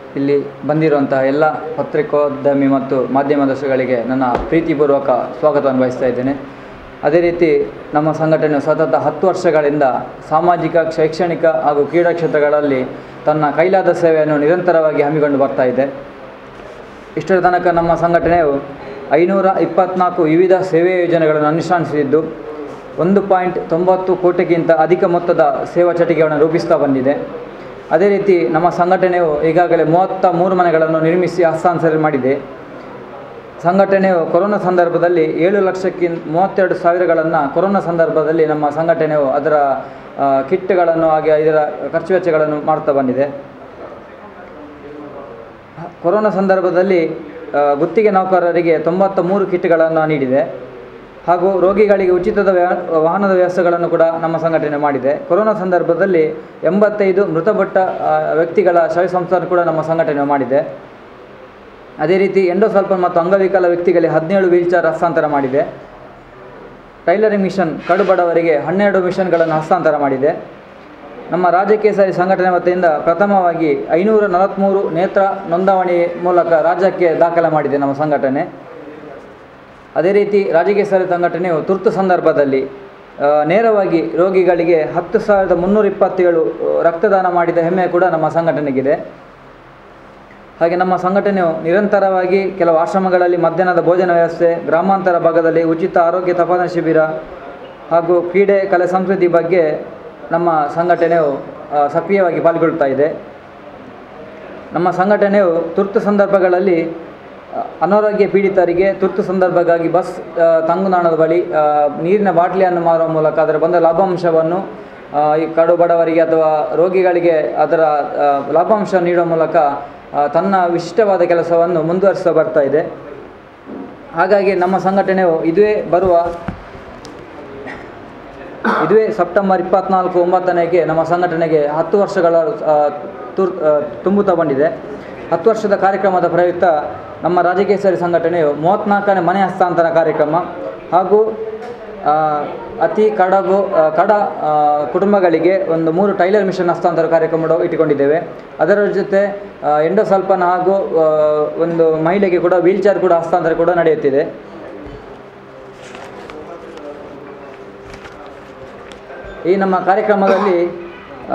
ಇಲ್ಲಿ ಬಂದಿರುವಂತಹ ಎಲ್ಲ ಪತ್ರಿಕೋದ್ಯಮಿ ಮತ್ತು ಮಾಧ್ಯಮದರ್ಶಿಗಳಿಗೆ ನನ್ನ ಪ್ರೀತಿಪೂರ್ವಕ ಸ್ವಾಗತವನ್ನು ಬಯಸ್ತಾ ಇದ್ದೇನೆ ಅದೇ ರೀತಿ ನಮ್ಮ ಸಂಘಟನೆಯು ಸತತ ಹತ್ತು ವರ್ಷಗಳಿಂದ ಸಾಮಾಜಿಕ ಶೈಕ್ಷಣಿಕ ಹಾಗೂ ಕ್ರೀಡಾ ಕ್ಷೇತ್ರಗಳಲ್ಲಿ ತನ್ನ ಕೈಲಾದ ಸೇವೆಯನ್ನು ನಿರಂತರವಾಗಿ ಹಮ್ಮಿಕೊಂಡು ಬರ್ತಾ ಇದೆ ಇಷ್ಟರ ತನಕ ನಮ್ಮ ಸಂಘಟನೆಯು ಐನೂರ ಇಪ್ಪತ್ನಾಲ್ಕು ವಿವಿಧ ಸೇವೆ ಯೋಜನೆಗಳನ್ನು ಅನುಷ್ಠಾನಿಸಿದ್ದು ಒಂದು ಪಾಯಿಂಟ್ ತೊಂಬತ್ತು ಕೋಟಿಗಿಂತ ಅಧಿಕ ಮೊತ್ತದ ಸೇವಾ ಚಟುವಟಿಕೆಗಳನ್ನು ರೂಪಿಸ್ತಾ ಬಂದಿದೆ ಅದೇ ರೀತಿ ನಮ್ಮ ಸಂಘಟನೆಯು ಈಗಾಗಲೇ ಮೂವತ್ತ ಮೂರು ಮನೆಗಳನ್ನು ನಿರ್ಮಿಸಿ ಹಸ್ತಾಂತರ ಮಾಡಿದೆ ಸಂಘಟನೆಯು ಕೊರೋನಾ ಸಂದರ್ಭದಲ್ಲಿ ಏಳು ಲಕ್ಷಕ್ಕಿಂತ ಮೂವತ್ತೆರಡು ಸಾವಿರಗಳನ್ನು ಕೊರೋನಾ ಸಂದರ್ಭದಲ್ಲಿ ನಮ್ಮ ಸಂಘಟನೆಯು ಅದರ ಆ, ಕಿಟ್ಗಳನ್ನು ಹಾಗೆ ಇದರ ಖರ್ಚು ವೆಚ್ಚಗಳನ್ನು ಮಾಡ್ತಾ ಬಂದಿದೆ ಕೊರೋನಾ ಸಂದರ್ಭದಲ್ಲಿ ಆ, ಗುತ್ತಿಗೆ ನೌಕರರಿಗೆ ತೊಂಬತ್ತ ಮೂರು ಕಿಟ್ಗಳನ್ನು ನೀಡಿದೆ ಹಾಗೂ ರೋಗಿಗಳಿಗೆ ಉಚಿತದ ವ್ಯ ವಾಹನದ ವ್ಯವಸ್ಥೆಗಳನ್ನು ಕೂಡ ನಮ್ಮ ಸಂಘಟನೆ ಮಾಡಿದೆ ಕೊರೋನಾ ಸಂದರ್ಭದಲ್ಲಿ ಎಂಬತ್ತೈದು ಮೃತಪಟ್ಟ ಆ, ವ್ಯಕ್ತಿಗಳ ಶವ ಸಂಸ್ಕಾರ ಕೂಡ ನಮ್ಮ ಸಂಘಟನೆ ಮಾಡಿದೆ ಅದೇ ರೀತಿ ಎಂಡೋಸಲ್ಪನ್ ಮತ್ತು ಅಂಗವಿಕಲ ವ್ಯಕ್ತಿಗಳಿಗೆ ಹದಿನೇಳು ವೀಲ್ಚೇರ್ ಹಸ್ತಾಂತರ ಮಾಡಿದೆ ಟೈಲರಿಂಗ್ ಮಿಷನ್ ಕಡುಬಡವರಿಗೆ ಹನ್ನೆರಡು ಮಿಷನ್ಗಳನ್ನು ಹಸ್ತಾಂತರ ಮಾಡಿದೆ ನಮ್ಮ ರಾಜ್ಯ ಕೇಸರಿ ಸಂಘಟನೆ ವತಿಯಿಂದ ಪ್ರಥಮವಾಗಿ ಐನೂರ ನಲವತ್ತ್ಮೂರು ನೇತ್ರ ನೋಂದಾವಣಿ ಮೂಲಕ ರಾಜ್ಯಕ್ಕೆ ದಾಖಲೆ ಮಾಡಿದೆ ನಮ್ಮ ಸಂಘಟನೆ ಅದೇ ರೀತಿ ರಾಜ್ಯ ಕೇಸರಿ ಸಂಘಟನೆಯು ತುರ್ತು ಸಂದರ್ಭದಲ್ಲಿ ಆ, ನೇರವಾಗಿ ರೋಗಿಗಳಿಗೆ ಹತ್ತು ಸಾವಿರದ ಮುನ್ನೂರ ಇಪ್ಪತ್ತೇಳು ರಕ್ತದಾನ ಮಾಡಿದ ಹೆಮ್ಮೆ ಕೂಡ ನಮ್ಮ ಸಂಘಟನೆಗಿದೆ ಹಾಗೆ ನಮ್ಮ ಸಂಘಟನೆಯು ನಿರಂತರವಾಗಿ ಕೆಲವು ಆಶ್ರಮಗಳಲ್ಲಿ ಮಧ್ಯಾಹ್ನದ ಭೋಜನ ವ್ಯವಸ್ಥೆ ಗ್ರಾಮಾಂತರ ಭಾಗದಲ್ಲಿ ಉಚಿತ ಆರೋಗ್ಯ ತಪಾಸಣಾ ಶಿಬಿರ ಹಾಗೂ ಕ್ರೀಡೆ ಕಲೆ ಸಂಸ್ಕೃತಿ ಬಗ್ಗೆ ನಮ್ಮ ಸಂಘಟನೆಯು ಆ, ಸಕ್ರಿಯವಾಗಿ ಪಾಲ್ಗೊಳ್ತಾ ಇದೆ ನಮ್ಮ ಸಂಘಟನೆಯು ತುರ್ತು ಸಂದರ್ಭಗಳಲ್ಲಿ ಆ, ಅನಾರೋಗ್ಯ ಪೀಡಿತರಿಗೆ ತುರ್ತು ಸಂದರ್ಭಕ್ಕಾಗಿ ಬಸ್ ಆ, ತಂಗುದಾಣದ ಬಳಿ ಆ, ನೀರಿನ ಬಾಟ್ಲಿಯನ್ನು ಮಾರುವ ಮೂಲಕ ಅದರ ಬಂದ ಲಾಭಾಂಶವನ್ನು ಆ, ಈ ಕಡು ಬಡವರಿಗೆ ಅಥವಾ ರೋಗಿಗಳಿಗೆ ಅದರ ಆ, ಲಾಭಾಂಶ ನೀಡುವ ಮೂಲಕ ಆ, ತನ್ನ ವಿಶಿಷ್ಟವಾದ ಕೆಲಸವನ್ನು ಮುಂದುವರಿಸ್ತಾ ಬರ್ತಾ ಇದೆ ಹಾಗಾಗಿ ನಮ್ಮ ಸಂಘಟನೆಯು ಇದುವೇ ಬರುವ ಇದುವೇ ಸೆಪ್ಟೆಂಬರ್ ಇಪ್ಪತ್ನಾಲ್ಕು ಒಂಬತ್ತನೆಗೆ ನಮ್ಮ ಸಂಘಟನೆಗೆ ಹತ್ತು ವರ್ಷಗಳ ಆ, ತುರ್ ಆ, ತುಂಬುತ್ತಾ ಬಂದಿದೆ ಹತ್ತು ವರ್ಷದ ಕಾರ್ಯಕ್ರಮದ ಪ್ರಯುಕ್ತ ನಮ್ಮ ರಾಜಕೇಸರಿ ಸಂಘಟನೆಯು ಮೂವತ್ತ್ನಾಲ್ಕನೇ ಮನೆ ಹಸ್ತಾಂತರ ಕಾರ್ಯಕ್ರಮ ಹಾಗೂ ಆ, ಅತಿ ಕಡಗು ಆ, ಕಡ ಆ, ಕುಟುಂಬಗಳಿಗೆ ಒಂದು ಮೂರು ಟೈಲರ್ ಮಿಷನ್ ಹಸ್ತಾಂತರ ಕಾರ್ಯಕ್ರಮ ಕೂಡ ಇಟ್ಟುಕೊಂಡಿದ್ದೇವೆ ಅದರ ಜೊತೆ ಆ, ಎಂಡೋಸಲ್ಪನ್ ಹಾಗೂ ಆ, ಒಂದು ಮಹಿಳೆಗೆ ಕೂಡ ವೀಲ್ಚೇರ್ ಕೂಡ ಹಸ್ತಾಂತರ ಕೂಡ ನಡೆಯುತ್ತಿದೆ ಈ ನಮ್ಮ ಕಾರ್ಯಕ್ರಮದಲ್ಲಿ ಆ,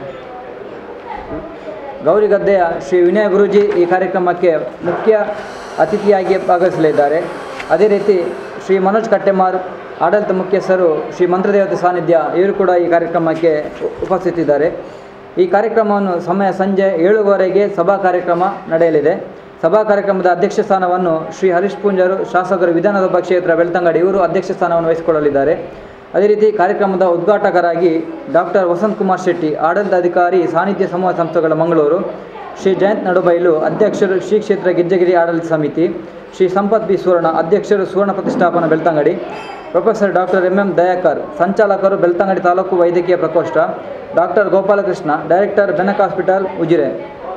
ಗೌರಿಗದ್ದೆಯ ಶ್ರೀ ವಿನಯ ಗುರೂಜಿ ಈ ಕಾರ್ಯಕ್ರಮಕ್ಕೆ ಮುಖ್ಯ ಅತಿಥಿಯಾಗಿ ಭಾಗವಹಿಸಲಿದ್ದಾರೆ ಅದೇ ರೀತಿ ಶ್ರೀ ಮನೋಜ್ ಕಟ್ಟೆಮಾರ್ ಆಡಳಿತ ಮುಖ್ಯಸ್ಥರು ಶ್ರೀ ಮಂತ್ರದೇವತೆ ಸಾನ್ನಿಧ್ಯ ಇವರು ಕೂಡ ಈ ಕಾರ್ಯಕ್ರಮಕ್ಕೆ ಉ- ಉಪಸ್ಥಿತಿದ್ದಾರೆ ಈ ಕಾರ್ಯಕ್ರಮವನ್ನು ಸಮಯ ಸಂಜೆ ಏಳುವರೆಗೆ ಸಭಾ ಕಾರ್ಯಕ್ರಮ ನಡೆಯಲಿದೆ ಸಭಾ ಕಾರ್ಯಕ್ರಮದ ಅಧ್ಯಕ್ಷ ಸ್ಥಾನವನ್ನು ಶ್ರೀ ಹರೀಶ್ ಪೂಂಜರು ಶಾಸಕರು ವಿಧಾನಸಭಾ ಕ್ಷೇತ್ರ ಬೆಳ್ತಂಗಡಿ ಇವರು ಅಧ್ಯಕ್ಷ ಸ್ಥಾನವನ್ನು ವಹಿಸಿಕೊಳ್ಳಲಿದ್ದಾರೆ ಅದೇ ರೀತಿ ಕಾರ್ಯಕ್ರಮದ ಉದ್ಘಾಟಕರಾಗಿ ಡಾಕ್ಟರ್ ವಸಂತ್ ಕುಮಾರ್ ಶೆಟ್ಟಿ ಆಡಳಿತಾಧಿಕಾರಿ ಸಾನ್ನಿಧ್ಯ ಸಮೂಹ ಸಂಸ್ಥೆಗಳ ಮಂಗಳೂರು ಶ್ರೀ ಜಯಂತ್ ನಡುಬೈಲು ಅಧ್ಯಕ್ಷರು ಶ್ರೀ ಕ್ಷೇತ್ರ ಗಿಜ್ಜಗಿರಿ ಆಡಳಿತ ಸಮಿತಿ ಶ್ರೀ ಸಂಪತ್ ಬಿ ಸುವರ್ಣ ಅಧ್ಯಕ್ಷರು ಸುವರ್ಣ ಪ್ರತಿಷ್ಠಾಪನಾ Belthangady professor doctor M M Dayakar ಸಂಚಾಲಕರು ಬೆಳ್ತಂಗಡಿ ತಾಲೂಕು ವೈದ್ಯಕೀಯ ಪ್ರಕೋಷ್ಠ doctor Gopalakrishna director Benak hospital Ujire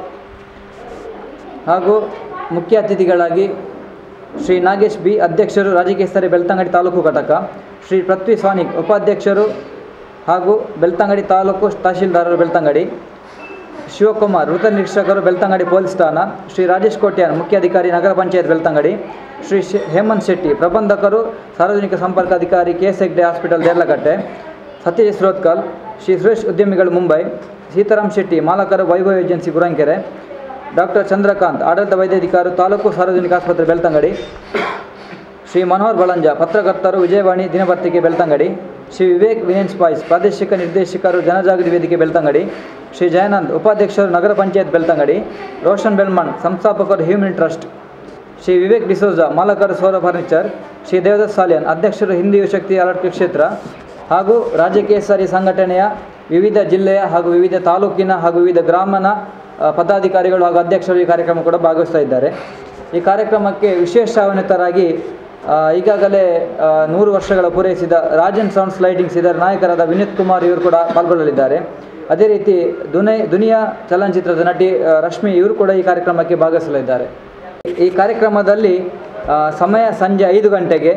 ಹಾಗೂ ಮುಖ್ಯ ಅತಿಥಿಗಳಾಗಿ ಶ್ರೀ ನಾಗೇಶ್ ಬಿ ಅಧ್ಯಕ್ಷರು ರಾಜಕೀಯ ಬೆಳ್ತಂಗಡಿ ತಾಲೂಕು ಘಟಕ ಶ್ರೀ ಪೃಥ್ವಿ ಸ್ವಾನಿಕ್ ಉಪಾಧ್ಯಕ್ಷರು ಹಾಗೂ ಬೆಳ್ತಂಗಡಿ ತಾಲೂಕು ತಹಶೀಲ್ದಾರರು ಬೆಳ್ತಂಗಡಿ ಶಿವಕುಮಾರ್ ವೃತ್ತ ನಿರೀಕ್ಷಕರು ಬೆಳ್ತಂಗಡಿ ಪೊಲೀಸ್ ಠಾಣಾ ಶ್ರೀ ರಾಜೇಶ್ ಕೋಟ್ಯಾನ್ ಮುಖ್ಯಾಧಿಕಾರಿ ನಗರ ಪಂಚಾಯತ್ ಬೆಳ್ತಂಗಡಿ ಶ್ರೀ ಶ್- ಹೇಮಂತ್ ಶೆಟ್ಟಿ ಪ್ರಬಂಧಕರು ಸಾರ್ವಜನಿಕ ಸಂಪರ್ಕ ಅಧಿಕಾರಿ K S Hegde hospital Deralakatte Satyajit Shrothkal Shri Suresh ಉದ್ಯಮಿಗಳು ಮುಂಬೈ ಸೀತಾರಾಮ್ ಶೆಟ್ಟಿ ಮಾಲಕರು ವೈಭವ್ ಏಜೆನ್ಸಿ ಗುರಂಕೆರೆ ಡಾಕ್ಟರ್ ಚಂದ್ರಕಾಂತ್ ಆಡಳಿತ ವೈದ್ಯಾಧಿಕಾರಿ ತಾಲೂಕು ಸಾರ್ವಜನಿಕ ಆಸ್ಪತ್ರೆ ಬೆಳ್ತಂಗಡಿ ಶ್ರೀ ಮನೋಹರ್ ಬಳಂಜ ಪತ್ರಕರ್ತರು ವಿಜಯವಾಣಿ ದಿನಪತ್ರಿಕೆ ಬೆಳ್ತಂಗಡಿ ಶ್ರೀ ವಿವೇಕ್ ವಿನೇನ್ ಸ್ಪಾಯ್ಸ್ ಪ್ರಾದೇಶಿಕ ನಿರ್ದೇಶಕರು ಜನಜಾಗೃತಿ ವೇದಿಕೆ ಬೆಳ್ತಂಗಡಿ ಶ್ರೀ ಜಯಾನಂದ್ ಉಪಾಧ್ಯಕ್ಷರು ನಗರ ಪಂಚಾಯತ್ ಬೆಳ್ತಂಗಡಿ ರೋಷನ್ ಬೆಲ್ಮಣ್ ಸಂಸ್ಥಾಪಕರು ಹ್ಯೂಮನ್ ಟ್ರಸ್ಟ್ ಶ್ರೀ ವಿವೇಕ್ ಡಿಸೋಜಾ ಮಾಲಕರು ಸೌರ ಫರ್ನಿಚರ್ ಶ್ರೀ ದೇವದತ್ ಸಾಲಿಯನ್ ಅಧ್ಯಕ್ಷರು ಹಿಂದಿ ಯುವಶಕ್ತಿ ಅಲರ್ಟ್ ಕ್ಷೇತ್ರ ಹಾಗೂ ರಾಜ್ಯ ಕೇಸರಿ ಸಂಘಟನೆಯ ವಿವಿಧ ಜಿಲ್ಲೆಯ ಹಾಗೂ ವಿವಿಧ ತಾಲೂಕಿನ ಹಾಗೂ ವಿವಿಧ ಗ್ರಾಮನ ಆ, ಪದಾಧಿಕಾರಿಗಳು ಹಾಗೂ ಅಧ್ಯಕ್ಷರು ಈ ಕಾರ್ಯಕ್ರಮ ಕೂಡ ಭಾಗವಹಿಸ್ತಾ ಇದ್ದಾರೆ ಈ ಕಾರ್ಯಕ್ರಮಕ್ಕೆ ವಿಶೇಷ ಆಹ್ವಾನಿತರಾಗಿ ಆ, ಈಗಾಗಲೇ ಆ, ನೂರು ವರ್ಷಗಳ ಪೂರೈಸಿದ ರಾಜನ್ ಸೌಂಡ್ಸ್ ಲೈಟಿಂಗ್ಸ್ ಇದರ ನಾಯಕರಾದ ವಿನೀತ್ ಕುಮಾರ್ ಇವರು ಕೂಡ ಪಾಲ್ಗೊಳ್ಳಲಿದ್ದಾರೆ ಅದೇ ರೀತಿ ದುನೆ ದುನಿಯಾ ಚಲನಚಿತ್ರದ ನಟಿ ಆ, ರಶ್ಮಿ ಇವರು ಕೂಡ ಈ ಕಾರ್ಯಕ್ರಮಕ್ಕೆ ಭಾಗವಹಿಸಲಿದ್ದಾರೆ ಈ ಕಾರ್ಯಕ್ರಮದಲ್ಲಿ ಆ, ಸಮಯ ಸಂಜೆ ಐದು ಗಂಟೆಗೆ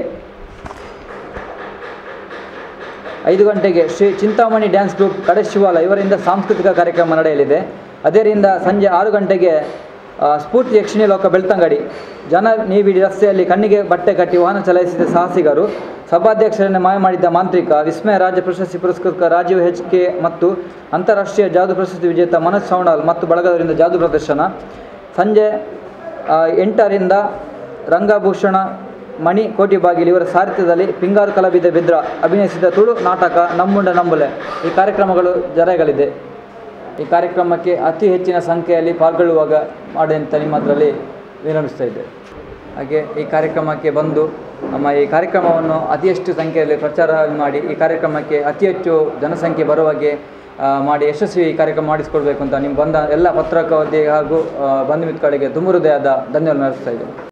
ಐದು ಗಂಟೆಗೆ ಶ್ರೀ ಚಿಂತಾಮಣಿ ಡ್ಯಾನ್ಸ್ ಗ್ರೂಪ್ ಕಡೆ ಶಿವಾಲ ಇವರಿಂದ ಸಾಂಸ್ಕೃತಿಕ ಕಾರ್ಯಕ್ರಮ ನಡೆಯಲಿದೆ ಅದರಿಂದ ಸಂಜೆ ಆರು ಗಂಟೆಗೆ ಆ, ಸ್ಫೂರ್ತಿ ಯಕ್ಷಿಣಿ ಲೋಕ ಬೆಳ್ತಂಗಡಿ ಜನ ನೀವಿಡಿ ರಸ್ತೆಯಲ್ಲಿ ಕಣ್ಣಿಗೆ ಬಟ್ಟೆ ಕಟ್ಟಿ ವಾಹನ ಚಲಾಯಿಸಿದ ಸಾಹಸಿಗರು ಸಭಾಧ್ಯಕ್ಷರನ್ನು ಮಾಯ ಮಾಡಿದ್ದ ಮಾಂತ್ರಿಕ ವಿಸ್ಮಯ ರಾಜ್ಯ ಪ್ರಶಸ್ತಿ ಪುರಸ್ಕೃತ ರಾಜೀವ್ ಹೆಚ್ ಕೆ ಮತ್ತು ಅಂತಾರಾಷ್ಟ್ರೀಯ ಜಾದು ಪ್ರಶಸ್ತಿ ವಿಜೇತ ಮನೋಜ್ ಸೌಂಡಾಲ್ ಮತ್ತು ಬಳಗದವರಿಂದ ಜಾದು ಪ್ರದರ್ಶನ ಸಂಜೆ ಆ, ಎಂಟರಿಂದ ರಂಗಭೂಷಣ ಮಣಿ ಕೋಟಿಬಾಗಿಲು ಇವರ ಸಾರಥ್ಯದಲ್ಲಿ ಪಿಂಗಾರು ಕಲಾವಿದ ಬಿದ್ರ ಅಭಿನಯಿಸಿದ ತುಳು ನಾಟಕ ನಮ್ಮುಂಡ ನಂಬುಲೆ ಈ ಕಾರ್ಯಕ್ರಮಗಳು ಜರಗಲಿದೆ ಈ ಕಾರ್ಯಕ್ರಮಕ್ಕೆ ಅತಿ ಹೆಚ್ಚಿನ ಸಂಖ್ಯೆಯಲ್ಲಿ ಪಾಲ್ಗೊಳ್ಳುವಾಗ ಮಾಡಿ ಅಂತ ನಿಮ್ಮ ಅದರಲ್ಲಿ ವಿನಮಿಸ್ತಾ ಇದ್ದೆ ಹಾಗೆ ಈ ಕಾರ್ಯಕ್ರಮಕ್ಕೆ ಬಂದು ನಮ್ಮ ಈ ಕಾರ್ಯಕ್ರಮವನ್ನು ಅತಿ ಹೆಚ್ಚು ಸಂಖ್ಯೆಯಲ್ಲಿ ಪ್ರಚಾರ ಮಾಡಿ ಈ ಕಾರ್ಯಕ್ರಮಕ್ಕೆ ಅತಿ ಹೆಚ್ಚು ಜನಸಂಖ್ಯೆ ಬರುವ ಹಾಗೆ ಆ, ಮಾಡಿ ಯಶಸ್ವಿ ಈ ಕಾರ್ಯಕ್ರಮ ಮಾಡಿಸ್ಕೊಡ್ಬೇಕು ಅಂತ ನಿಮ್ಮ ಬಂದ ಎಲ್ಲ ಪತ್ರಕರ್ತೆ ಹಾಗೂ ಆ, ಬಂಧು ಮಿತ್ರಗಳಿಗೆ ತುಂಬ ಹೃದಯದ ಧನ್ಯವಾದ ನಡೆಸ್ತಾ ಇದ್ದೇನೆ